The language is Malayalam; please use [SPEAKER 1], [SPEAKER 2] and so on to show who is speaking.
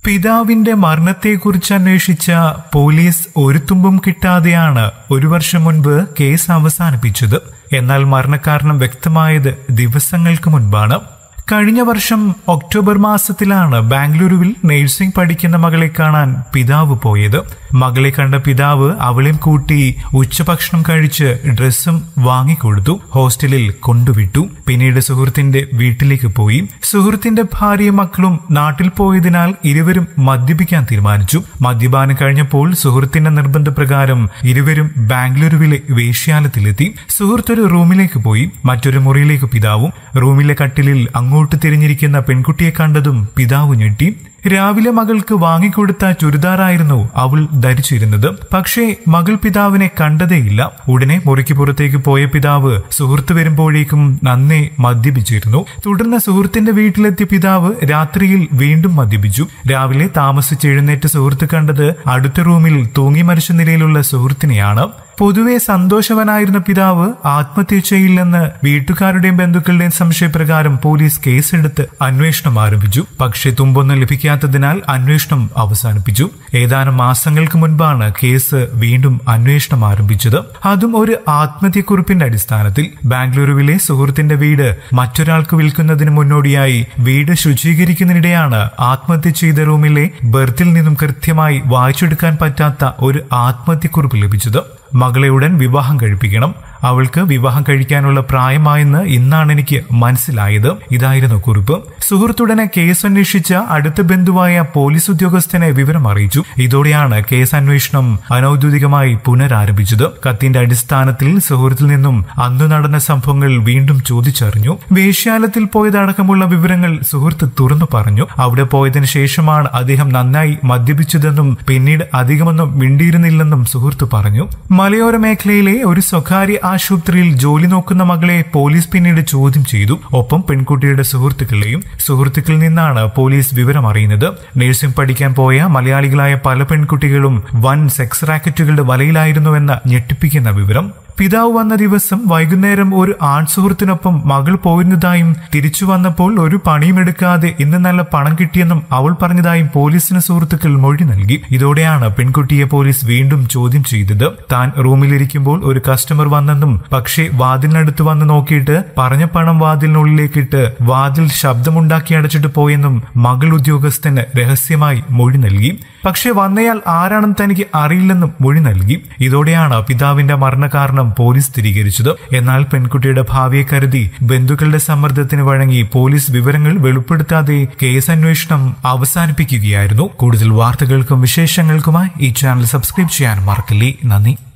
[SPEAKER 1] പിതാവിന്റെ മരണത്തെക്കുറിച്ച് അന്വേഷിച്ച പോലീസ് ഒരു തുമ്പും കിട്ടാതെയാണ് ഒരു വർഷം മുൻപ് കേസ് അവസാനിപ്പിച്ചത് എന്നാൽ മരണകാരണം വ്യക്തമായത് ദിവസങ്ങൾക്ക് മുൻപാണ് കഴിഞ്ഞ വർഷം ഒക്ടോബർ മാസത്തിലാണ് ബാംഗ്ലൂരുവിൽ നഴ്സിംഗ് പഠിക്കുന്ന മകളെ കാണാൻ പിതാവ് പോയത് മകളെ കണ്ട പിതാവ് അവളെയും കൂട്ടി ഉച്ചഭക്ഷണം കഴിച്ച് ഡ്രസ്സും വാങ്ങിക്കൊടുത്തു ഹോസ്റ്റലിൽ കൊണ്ടുവിട്ടു പിന്നീട് സുഹൃത്തിന്റെ വീട്ടിലേക്ക് പോയി സുഹൃത്തിന്റെ ഭാര്യയും മക്കളും നാട്ടിൽ പോയതിനാൽ ഇരുവരും മദ്യപിക്കാൻ തീരുമാനിച്ചു മദ്യപാനം കഴിഞ്ഞപ്പോൾ സുഹൃത്തിന്റെ നിർബന്ധപ്രകാരം ഇരുവരും ബാംഗ്ലൂരുവിലെ വേശ്യാലത്തിലെത്തി സുഹൃത്ത് ഒരു റൂമിലേക്ക് പോയി മറ്റൊരു മുറിയിലേക്ക് പിതാവും റൂമിലെ കട്ടിലിൽ അങ്ങോട്ട് തിരിഞ്ഞിരിക്കുന്ന പെൺകുട്ടിയെ കണ്ടതും പിതാവ് ഞെട്ടി രാവിലെ മകൾക്ക് വാങ്ങിക്കൊടുത്ത ചുരിദാറായിരുന്നു അവൾ ധരിച്ചിരുന്നത് പക്ഷേ മകൾ പിതാവിനെ കണ്ടതേയില്ല ഉടനെ മുറിക്ക് പുറത്തേക്ക് പോയ പിതാവ് സുഹൃത്ത് വരുമ്പോഴേക്കും നന്നേ മദ്യപിച്ചിരുന്നു തുടർന്ന് സുഹൃത്തിന്റെ വീട്ടിലെത്തിയ പിതാവ് രാത്രിയിൽ വീണ്ടും മദ്യപിച്ചു രാവിലെ താമസിച്ചെഴുന്നേറ്റ സുഹൃത്ത് കണ്ടത് അടുത്ത റൂമിൽ തൂങ്ങി മരിച്ച നിലയിലുള്ള സുഹൃത്തിനെയാണ് പൊതുവെ സന്തോഷവനായിരുന്ന പിതാവ് ആത്മഹത്യ ചെയ്യില്ലെന്ന് വീട്ടുകാരുടെയും ബന്ധുക്കളുടെയും സംശയപ്രകാരം പോലീസ് കേസെടുത്ത് അന്വേഷണം ആരംഭിച്ചു പക്ഷേ തുമ്പൊന്നും ലഭിക്കാത്തതിനാൽ അന്വേഷണം അവസാനിപ്പിച്ചു ഏതാനും മാസങ്ങൾക്ക് മുൻപാണ് കേസ് വീണ്ടും അന്വേഷണം ആരംഭിച്ചത് അതും ഒരു ആത്മഹത്യക്കുറിപ്പിന്റെ അടിസ്ഥാനത്തിൽ ബാംഗ്ലൂരുവിലെ സുഹൃത്തിന്റെ വീട് മറ്റൊരാൾക്ക് വിൽക്കുന്നതിന് മുന്നോടിയായി വീട് ശുചീകരിക്കുന്നതിനിടെയാണ് ആത്മഹത്യ ചെയ്ത റൂമിലെ ബർത്തിൽ നിന്നും കൃത്യമായി വായിച്ചെടുക്കാൻ പറ്റാത്ത ഒരു ആത്മഹത്യക്കുറിപ്പ് ലഭിച്ചത് മകളെ ഉടൻ വിവാഹം കഴിപ്പിക്കണം അവൾക്ക് വിവാഹം കഴിക്കാനുള്ള പ്രായമായെന്ന് ഇന്നാണ് എനിക്ക് മനസ്സിലായത് ഇതായിരുന്നു കുറിപ്പ് സുഹൃത്തുടനെ കേസ് അന്വേഷിച്ച അടുത്ത ബന്ധുവായ പോലീസ് ഉദ്യോഗസ്ഥനെ വിവരം അറിയിച്ചു ഇതോടെയാണ് കേസ് അന്വേഷണം അനൌദ്യോഗികമായി പുനരാരംഭിച്ചത് കത്തിന്റെ അടിസ്ഥാനത്തിൽ സുഹൃത്തിൽ നിന്നും അന്നു നടന്ന സംഭവങ്ങൾ വീണ്ടും ചോദിച്ചറിഞ്ഞു വേശ്യാലത്തിൽ പോയതടക്കമുള്ള വിവരങ്ങൾ സുഹൃത്ത് തുറന്നു പറഞ്ഞു അവിടെ പോയതിനു ശേഷമാണ് അദ്ദേഹം നന്നായി മദ്യപിച്ചതെന്നും പിന്നീട് അധികമൊന്നും മിണ്ടിയിരുന്നില്ലെന്നും സുഹൃത്ത് പറഞ്ഞു മലയോര മേഖലയിലെ ഒരു സ്വകാര്യ ആശുപത്രിയിൽ ജോലി നോക്കുന്ന മകളെ പോലീസ് പിന്നീട് ചോദ്യം ചെയ്തു ഒപ്പം പെൺകുട്ടിയുടെ സുഹൃത്തുക്കളെയും സുഹൃത്തുക്കളിൽ നിന്നാണ് പോലീസ് വിവരം അറിയുന്നത് നഴ്സിംഗ് പഠിക്കാൻ പോയ മലയാളികളായ പല പെൺകുട്ടികളും വൻ സെക്സ് റാക്കറ്റുകളുടെ വലയിലായിരുന്നുവെന്ന ഞെട്ടിപ്പിക്കുന്ന വിവരം പിതാവ് വന്ന ദിവസം വൈകുന്നേരം ഒരു ആൺ സുഹൃത്തിനൊപ്പം മകൾ പോയിരുന്നതായും തിരിച്ചു വന്നപ്പോൾ ഒരു പണിയും എടുക്കാതെ ഇന്ന് നല്ല പണം കിട്ടിയെന്നും അവൾ പറഞ്ഞതായും പോലീസിന് സുഹൃത്തുക്കൾ മൊഴി നൽകി ഇതോടെയാണ് പെൺകുട്ടിയെ പോലീസ് വീണ്ടും ചോദ്യം ചെയ്തത് താൻ റൂമിലിരിക്കുമ്പോൾ ഒരു കസ്റ്റമർ വന്നെന്നും പക്ഷേ വാതിലിനടുത്ത് വന്ന് നോക്കിയിട്ട് പറഞ്ഞ പണം വാതിലിനുള്ളിലേക്കിട്ട് വാതിൽ ശബ്ദമുണ്ടാക്കി അടച്ചിട്ട് പോയെന്നും മകൾ ഉദ്യോഗസ്ഥന് രഹസ്യമായി മൊഴി നൽകി പക്ഷേ വന്നയാൾ ആരാണെന്ന് തനിക്ക് അറിയില്ലെന്നും മൊഴി നൽകി ഇതോടെയാണ് പിതാവിന്റെ മരണകാരണം പോലീസ് സ്ഥിരീകരിച്ചത് എന്നാൽ പെൺകുട്ടിയുടെ ഭാവിയെ കരുതി ബന്ധുക്കളുടെ സമ്മർദ്ദത്തിന് വഴങ്ങി പോലീസ് വിവരങ്ങൾ വെളിപ്പെടുത്താതെ കേസ് അന്വേഷണം അവസാനിപ്പിക്കുകയായിരുന്നു കൂടുതൽ വാർത്തകൾക്കും വിശേഷങ്ങൾക്കുമായി ഈ ചാനൽ സബ്സ്ക്രൈബ് ചെയ്യാൻ മറക്കില്ലേ നന്ദി